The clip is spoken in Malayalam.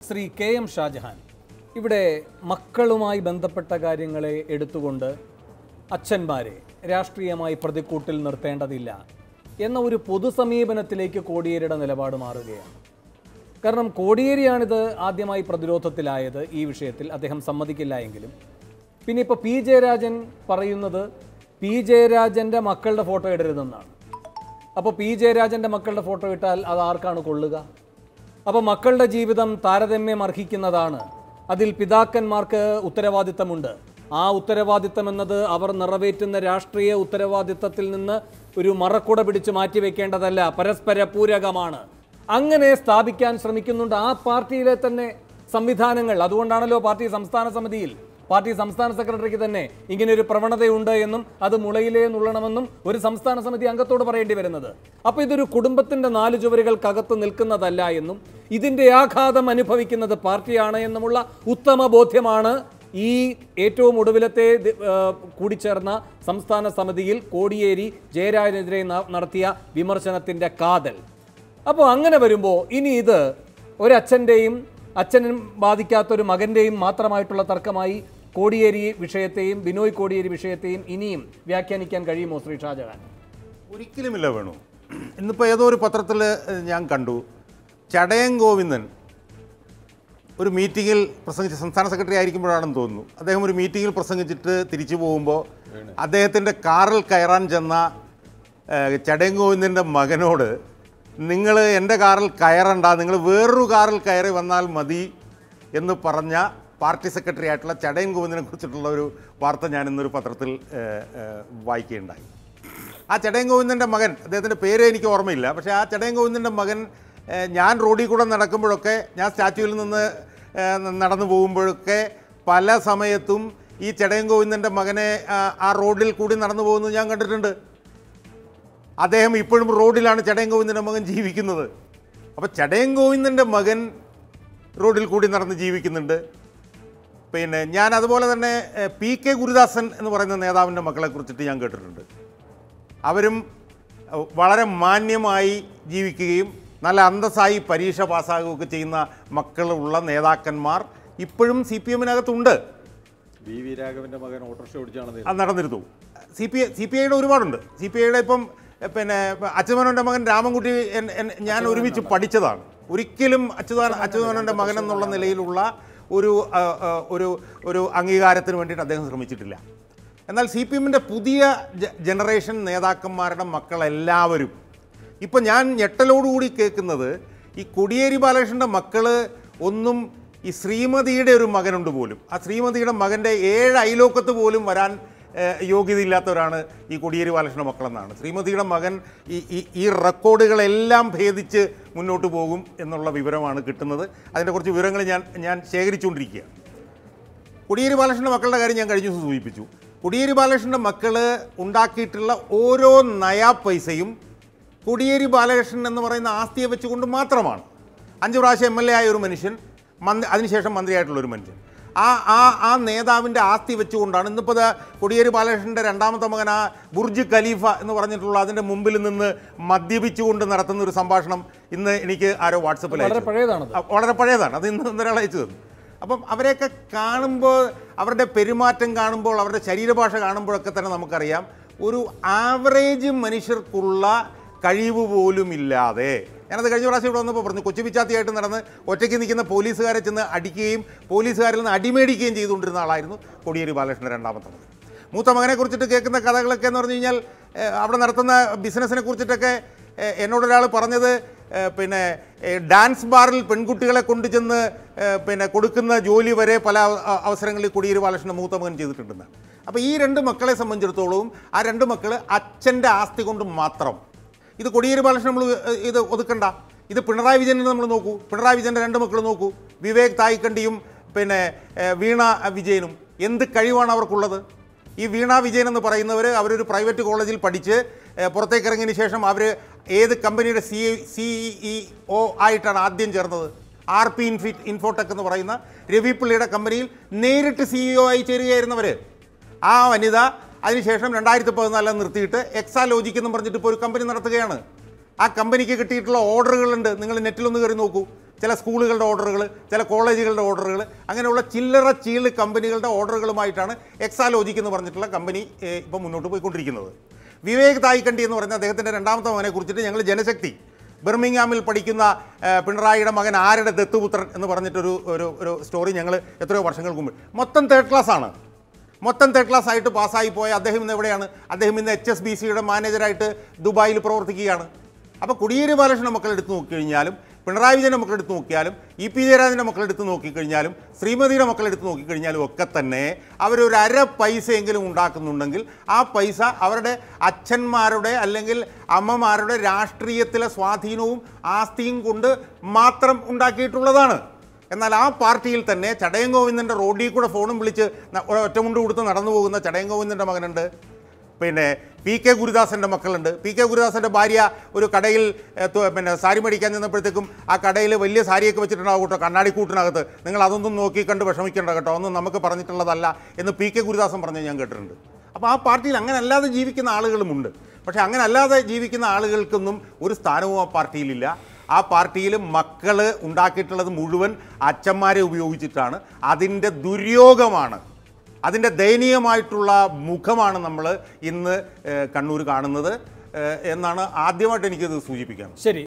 ശ്രീ കെ എം ഷാജഹാൻ ഇവിടെ മക്കളുമായി ബന്ധപ്പെട്ട കാര്യങ്ങളെ എടുത്തുകൊണ്ട് അച്ഛന്മാരെ രാഷ്ട്രീയമായി പ്രതിക്കൂട്ടിൽ നിർത്തേണ്ടതില്ല എന്ന ഒരു പൊതു സമീപനത്തിലേക്ക് കോടിയേരിയുടെ നിലപാട് മാറുകയാണ് കാരണം കോടിയേരിയാണിത് ആദ്യമായി പ്രതിരോധത്തിലായത് ഈ വിഷയത്തിൽ അദ്ദേഹം സമ്മതിക്കില്ല എങ്കിലും പിന്നെ ഇപ്പോൾ പി ജയരാജൻ പറയുന്നത് പി ജയരാജൻ്റെ മക്കളുടെ ഫോട്ടോ ഇടരുതെന്നാണ് അപ്പോൾ പി ജയരാജൻ്റെ മക്കളുടെ ഫോട്ടോ ഇട്ടാൽ അത് ആർക്കാണ് കൊള്ളുക അപ്പോൾ മക്കളുടെ ജീവിതം താരതമ്യം അർഹിക്കുന്നതാണ് അതിൽ പിതാക്കന്മാർക്ക് ഉത്തരവാദിത്തമുണ്ട് ആ ഉത്തരവാദിത്തം എന്നത് അവർ നിറവേറ്റുന്ന രാഷ്ട്രീയ ഉത്തരവാദിത്തത്തിൽ നിന്ന് ഒരു മറക്കുട പിടിച്ച് മാറ്റിവെക്കേണ്ടതല്ല പരസ്പര പൂരകമാണ് അങ്ങനെ സ്ഥാപിക്കാൻ ശ്രമിക്കുന്നുണ്ട് ആ പാർട്ടിയിലെ തന്നെ സംവിധാനങ്ങൾ അതുകൊണ്ടാണല്ലോ പാർട്ടി സംസ്ഥാന സമിതിയിൽ പാർട്ടി സംസ്ഥാന സെക്രട്ടറിക്ക് തന്നെ ഇങ്ങനെ ഒരു പ്രവണതയുണ്ട് എന്നും അത് മുളയിലേ നുള്ളണമെന്നും ഒരു സംസ്ഥാന സമിതി അംഗത്തോട് പറയേണ്ടി വരുന്നത് അപ്പൊ ഇതൊരു കുടുംബത്തിന്റെ നാല് ചുവരുകൾക്കകത്ത് നിൽക്കുന്നതല്ല എന്നും ഇതിന്റെ ആഘാതം അനുഭവിക്കുന്നത് പാർട്ടിയാണ് എന്നുമുള്ള ഉത്തമ ബോധ്യമാണ് ഈ ഏറ്റവും ഒടുവിലത്തെ ദി- ആ, കൂടിച്ചേർന്ന സംസ്ഥാന സമിതിയിൽ കോടിയേരി ജയരാജനെതിരെ ന- നടത്തിയ വിമർശനത്തിന്റെ കാതൽ അപ്പോൾ അങ്ങനെ വരുമ്പോൾ ഇനി ഇത് ഒരച്ഛൻ്റെയും അച്ഛനും ബാധിക്കാത്ത ഒരു മകൻ്റെയും മാത്രമായിട്ടുള്ള തർക്കമായി കോടിയേരി വിഷയത്തെയും ബിനോയ് കോടിയേരി വിഷയത്തെയും ഇനിയും വ്യാഖ്യാനിക്കാൻ കഴിയുമോ ശ്രീ ഷാജഹാൻ ഒരിക്കലുമില്ല വേണു ഇന്നിപ്പോൾ ഏതോ ഒരു പത്രത്തിൽ ഞാൻ കണ്ടു ചടയൻ ഗോവിന്ദൻ ഒരു മീറ്റിങ്ങിൽ പ്രസംഗിച്ച് സംസ്ഥാന സെക്രട്ടറി ആയിരിക്കുമ്പോഴാണെന്ന് തോന്നുന്നു അദ്ദേഹം ഒരു മീറ്റിങ്ങിൽ പ്രസംഗിച്ചിട്ട് തിരിച്ചു പോകുമ്പോൾ അദ്ദേഹത്തിൻ്റെ കാറിൽ കയറാൻ ചെന്ന ഏഹ്, ചടയൻ ഗോവിന്ദൻ്റെ മകനോട് നിങ്ങൾ എൻ്റെ കാറിൽ കയറണ്ട നിങ്ങൾ വേറൊരു കാറിൽ കയറി വന്നാൽ മതി എന്ന് പറഞ്ഞ പാർട്ടി സെക്രട്ടറി ആയിട്ടുള്ള ചടയൻ ഗോവിന്ദനെ കുറിച്ചിട്ടുള്ള ഒരു വാർത്ത ഞാൻ ഇന്നൊരു പത്രത്തിൽ ഏഹ്, ഏഹ്, വായിക്കുകയുണ്ടായി ആ ചടയൻ ഗോവിന്ദൻ്റെ മകൻ അദ്ദേഹത്തിൻ്റെ പേര് എനിക്ക് ഓർമ്മയില്ല പക്ഷേ ആ ചടയൻ ഗോവിന്ദൻ്റെ മകൻ ഏഹ്, ഞാൻ റോഡിൽ കൂടെ നടക്കുമ്പോഴൊക്കെ ഞാൻ സ്റ്റാച്യുവിൽ നിന്ന് ഏഹ്, നടന്നു പോകുമ്പോഴൊക്കെ പല സമയത്തും ഈ ചടയൻ ഗോവിന്ദൻ്റെ മകനെ ആ, ആ റോഡിൽ കൂടി നടന്നു പോകുന്നത് ഞാൻ കണ്ടിട്ടുണ്ട് അദ്ദേഹം ഇപ്പോഴും റോഡിലാണ് ചടയൻ ഗോവിന്ദൻ്റെ മകൻ ജീവിക്കുന്നത് അപ്പോൾ ചടയൻ ഗോവിന്ദൻ്റെ മകൻ റോഡിൽ കൂടി നടന്ന് ജീവിക്കുന്നുണ്ട് പിന്നെ ഞാൻ അതുപോലെ തന്നെ ഏഹ്, പി കെ ഗുരുദാസൻ എന്ന് പറയുന്ന നേതാവിൻ്റെ മക്കളെ കുറിച്ചിട്ട് ഞാൻ കേട്ടിട്ടുണ്ട് അവരും അഹ്, വളരെ മാന്യമായി ജീവിക്കുകയും നല്ല അന്തസ്സായി പരീക്ഷ പാസ്സാകുകയൊക്കെ ചെയ്യുന്ന മക്കളുള്ള നേതാക്കന്മാർ ഇപ്പോഴും സി പി എമ്മിനകത്തുണ്ട് വി വി രാഘവന്റെ മകൻ ഓട്ടോറിക്ഷ ഓടിച്ചാണ് അത് നടന്നിരുന്നു സി പി സി പി ഐയുടെ ഒരുപാടുണ്ട് സി പി ഐയുടെ ഇപ്പം എ, പിന്നെ അച്യുതമേനോൻ്റെ മകൻ രാമൻകുട്ടി എൻ- എൻ- ഞാൻ ഒരുമിച്ച് പഠിച്ചതാണ് ഒരിക്കലും അച്യുതാൻ അച്യുതമേനോൻ്റെ മകൻ എന്നുള്ള നിലയിലുള്ള ഒരു ആ, ആ, ഒരു ഒരു അംഗീകാരത്തിന് വേണ്ടിയിട്ട് അദ്ദേഹം ശ്രമിച്ചിട്ടില്ല എന്നാൽ സി പി എമ്മിൻ്റെ പുതിയ ജ- ജനറേഷൻ നേതാക്കന്മാരുടെ മക്കളെല്ലാവരും ഇപ്പം ഞാൻ ഞെട്ടലോടുകൂടി കേൾക്കുന്നത് ഈ കൊടിയേരി ബാലകൃഷ്ണൻ്റെ മക്കള് ഒന്നും ഈ ശ്രീമതിയുടെ ഒരു മകനുണ്ട് പോലും ആ ശ്രീമതിയുടെ മകൻ്റെ ഏഴ് അയലോക്കത്ത് പോലും വരാൻ ഏഹ്, യോഗ്യതയില്ലാത്തവരാണ് ഈ കൊടിയേരി ബാലകൃഷ്ണ മക്കളെന്നാണ് ശ്രീമതിയുടെ മകൻ ഈ ഈ ഈ റെക്കോർഡുകളെല്ലാം ഭേദിച്ച് മുന്നോട്ട് പോകും എന്നുള്ള വിവരമാണ് കിട്ടുന്നത് അതിൻ്റെ കുറച്ച് വിവരങ്ങൾ ഞാൻ ഞാൻ ശേഖരിച്ചുകൊണ്ടിരിക്കുകയാണ് കൊടിയേരി ബാലകൃഷ്ണൻ്റെ മക്കളുടെ കാര്യം ഞാൻ കഴിഞ്ഞ ദിവസം സൂചിപ്പിച്ചു കൊടിയേരി ബാലകൃഷ്ണൻ്റെ മക്കൾ ഉണ്ടാക്കിയിട്ടുള്ള ഓരോ നയാ പൈസയും കൊടിയേരി ബാലകൃഷ്ണൻ എന്ന് പറയുന്ന ആസ്തിയെ വെച്ചുകൊണ്ട് മാത്രമാണ് അഞ്ച് പ്രാവശ്യം എം എൽ എ ആയ ഒരു മനുഷ്യൻ മന്ത്രി അതിനുശേഷം മന്ത്രിയായിട്ടുള്ള ഒരു മനുഷ്യൻ ആ ആ ആ നേതാവിൻ്റെ ആസ്തി വെച്ചുകൊണ്ടാണ് ഇന്നിപ്പോൾ ദാ കൊടിയേരി ബാലകൃഷ്ണൻ്റെ രണ്ടാമത്തെ മകൻ ആ ബുർജ് ഖലീഫ എന്ന് പറഞ്ഞിട്ടുള്ള അതിൻ്റെ മുമ്പിൽ നിന്ന് മദ്യപിച്ചുകൊണ്ട് നടത്തുന്ന ഒരു സംഭാഷണം ഇന്ന് എനിക്ക് ആരോ വാട്സപ്പിൽ വളരെ അയച്ചു പഴയതാണത് അ- വളരെ പഴയതാണ് അത് ഇന്ന് ഒരാൾ അയച്ചു തന്നു അപ്പം അവരെയൊക്കെ കാണുമ്പോൾ അവരുടെ പെരുമാറ്റം കാണുമ്പോൾ അവരുടെ ശരീരഭാഷ കാണുമ്പോഴൊക്കെ തന്നെ നമുക്കറിയാം ഒരു ആവറേജ് മനുഷ്യർക്കുള്ള കഴിവ് പോലും ഇല്ലാതെ ഞാനത് കഴിഞ്ഞ പ്രാവശ്യം ഇവിടെ വന്നപ്പോൾ പറഞ്ഞു കൊച്ചു പിച്ചാത്തിയായിട്ട് നടന്ന് ഒറ്റയ്ക്ക് നിൽക്കുന്ന പോലീസുകാരെ ചെന്ന് അടിക്കുകയും പോലീസുകാരിൽ നിന്ന് അടിമേടിക്കുകയും ചെയ്തുകൊണ്ടിരുന്ന ആളായിരുന്നു കോടിയേരി ബാലകൃഷ്ണൻ രണ്ടാമത്തെ മകൻ മൂത്ത മകനെ കുറിച്ചിട്ട് കേൾക്കുന്ന കഥകളൊക്കെ എന്ന് പറഞ്ഞു കഴിഞ്ഞാൽ ഏഹ്, അവിടെ നടത്തുന്ന ബിസിനസ്സിനെ കുറിച്ചിട്ടൊക്കെ ഏഹ്, എന്നോടൊരാൾ പറഞ്ഞത് ഏഹ്, പിന്നെ ഏഹ്, ഡാൻസ് ബാറിൽ പെൺകുട്ടികളെ കൊണ്ടുചെന്ന് ഏഹ്, പിന്നെ കൊടുക്കുന്ന ജോലി വരെ പല അവ- അവസരങ്ങളിൽ കൊടിയേരി ബാലകൃഷ്ണൻ മൂത്ത മകൻ ചെയ്തിട്ടുണ്ടെന്ന് അപ്പോൾ ഈ രണ്ട് മക്കളെ സംബന്ധിച്ചിടത്തോളവും ആ രണ്ട് മക്കൾ അച്ഛൻ്റെ ആസ്തി കൊണ്ട് മാത്രം ഇത് കൊടിയേരി ബാലകൃഷ്ണൻ നമ്മൾ ഇത് ഒതുക്കണ്ട ഇത് പിണറായി വിജയനെ നമ്മൾ നോക്കൂ പിണറായി വിജയൻ്റെ രണ്ട് മക്കൾ നോക്കൂ വിവേക് തായ്ക്കണ്ടിയും പിന്നെ ഏഹ്, വീണ വിജയനും എന്ത് കഴിവാണ് അവർക്കുള്ളത് ഈ വീണ വിജയൻ എന്ന് പറയുന്നവർ അവരൊരു പ്രൈവറ്റ് കോളേജിൽ പഠിച്ച് ഏഹ്, പുറത്തേക്ക് ഇറങ്ങിയതിന് ശേഷം അവർ ഏത് കമ്പനിയുടെ സി സിഇ ഒ ആയിട്ടാണ് ആദ്യം ചേർന്നത് ആർ പി ഇൻഫി ഇൻഫോടെക് എന്ന് പറയുന്ന രവി പിള്ളിയുടെ കമ്പനിയിൽ നേരിട്ട് സിഇഒ ആയി ചേരുകയായിരുന്നവർ ആ വനിത അതിനുശേഷം രണ്ടായിരത്തി പതിനാലിൽ നിർത്തിയിട്ട് എക്സാലോജിക് എന്ന് പറഞ്ഞിട്ട് ഇപ്പോൾ ഒരു കമ്പനി നടത്തുകയാണ് ആ കമ്പനിക്ക് കിട്ടിയിട്ടുള്ള ഓർഡറുകളുണ്ട് നിങ്ങൾ നെറ്റിലൊന്ന് കയറി നോക്കൂ ചില സ്കൂളുകളുടെ ഓർഡറുകൾ ചില കോളേജുകളുടെ ഓർഡറുകൾ അങ്ങനെയുള്ള ചില്ലറ ചീള് കമ്പനികളുടെ ഓർഡറുകളുമായിട്ടാണ് എക്സാലോജിക് എന്ന് പറഞ്ഞിട്ടുള്ള കമ്പനി ഏഹ്, ഇപ്പം മുന്നോട്ട് പോയിക്കൊണ്ടിരിക്കുന്നത് വിവേക് തായ്ക്കണ്ടി എന്ന് പറയുന്ന അദ്ദേഹത്തിൻ്റെ രണ്ടാമത്തെ മകനെ കുറിച്ചിട്ട് ഞങ്ങൾ ജനശക്തി ബെർമിംഗാമിൽ പഠിക്കുന്ന ഏഹ്, പിണറായിയുടെ മകൻ ആരുടെ ദത്തുപുത്രൻ എന്ന് പറഞ്ഞിട്ടൊരു ഒരു ഒരു സ്റ്റോറി ഞങ്ങൾ എത്രയോ വർഷങ്ങൾക്ക് മുമ്പ് മൊത്തം തേർഡ് ക്ലാസ് ആണ് മൊത്തം തേർഡ് ക്ലാസ് ആയിട്ട് പാസ്സായി പോയ അദ്ദേഹം ഇന്ന് എവിടെയാണ് അദ്ദേഹം ഇന്ന് എച്ച് എസ് ബി സിയുടെ മാനേജറായിട്ട് ദുബായിൽ പ്രവർത്തിക്കുകയാണ് അപ്പോൾ കൊടിയേരി ബാലകൃഷ്ണൻ മക്കൾ എടുത്ത് നോക്കിക്കഴിഞ്ഞാലും പിണറായി വിജയൻ്റെ മക്കൾ എടുത്ത് നോക്കിയാലും ഇ പി ജയരാജൻ്റെ മക്കൾ എടുത്ത് നോക്കിക്കഴിഞ്ഞാലും ശ്രീമതിയുടെ മക്കൾ എടുത്ത് നോക്കിക്കഴിഞ്ഞാലും ഒക്കെ തന്നെ അവരൊരു അര പൈസയെങ്കിലും ഉണ്ടാക്കുന്നുണ്ടെങ്കിൽ ആ പൈസ അവരുടെ അച്ഛന്മാരുടെ അല്ലെങ്കിൽ അമ്മമാരുടെ രാഷ്ട്രീയത്തിലെ സ്വാധീനവും ആസ്തിയും കൊണ്ട് മാത്രം ഉണ്ടാക്കിയിട്ടുള്ളതാണ് എന്നാൽ ആ പാർട്ടിയിൽ തന്നെ ചടയം ഗോവിന്ദൻ്റെ റോഡിൽ കൂടെ ഫോണും വിളിച്ച് ന- ഒറ്റമുണ്ട് കൊടുത്ത് നടന്നു പോകുന്ന ചടയം ഗോവിന്ദൻ്റെ മകനുണ്ട് പിന്നെ പി കെ ഗുരുദാസൻ്റെ മക്കളുണ്ട് പി കെ ഗുരുദാസൻ്റെ ഭാര്യ ഒരു കടയിൽ ഏ, തു- പിന്നെ സാരി മേടിക്കാൻ ചെന്നപ്പോഴത്തേക്കും ആ കടയിൽ വലിയ സാരിയൊക്കെ വെച്ചിട്ടുണ്ടാവും കേട്ടോ കണ്ണാടിക്കൂട്ടിനകത്ത് നിങ്ങൾ അതൊന്നും നോക്കി കണ്ട് വിഷമിക്കേണ്ട കേട്ടോ ഒന്നും നമുക്ക് പറഞ്ഞിട്ടുള്ളതല്ല എന്ന് പി കെ ഗുരുദാസൻ പറഞ്ഞ് ഞാൻ കേട്ടിട്ടുണ്ട് അപ്പോൾ ആ പാർട്ടിയിൽ അങ്ങനെ അല്ലാതെ ജീവിക്കുന്ന ആളുകളുമുണ്ട് പക്ഷേ അങ്ങനെ അല്ലാതെ ജീവിക്കുന്ന ആളുകൾക്കൊന്നും ഒരു സ്ഥാനവും ആ പാർട്ടിയിലില്ല ആ പാർട്ടിയിൽ മക്കൾ ഉണ്ടാക്കിയിട്ടുള്ളത് മുഴുവൻ അച്ഛന്മാരെ ഉപയോഗിച്ചിട്ടാണ് അതിൻ്റെ ദുര്യോഗമാണ് അതിൻ്റെ ദയനീയമായിട്ടുള്ള മുഖമാണ് നമ്മൾ ഇന്ന് ഏഹ്, കണ്ണൂർ കാണുന്നത് ഏഹ്, എന്നാണ് ആദ്യമായിട്ട് എനിക്കത് സൂചിപ്പിക്കാൻ ശരി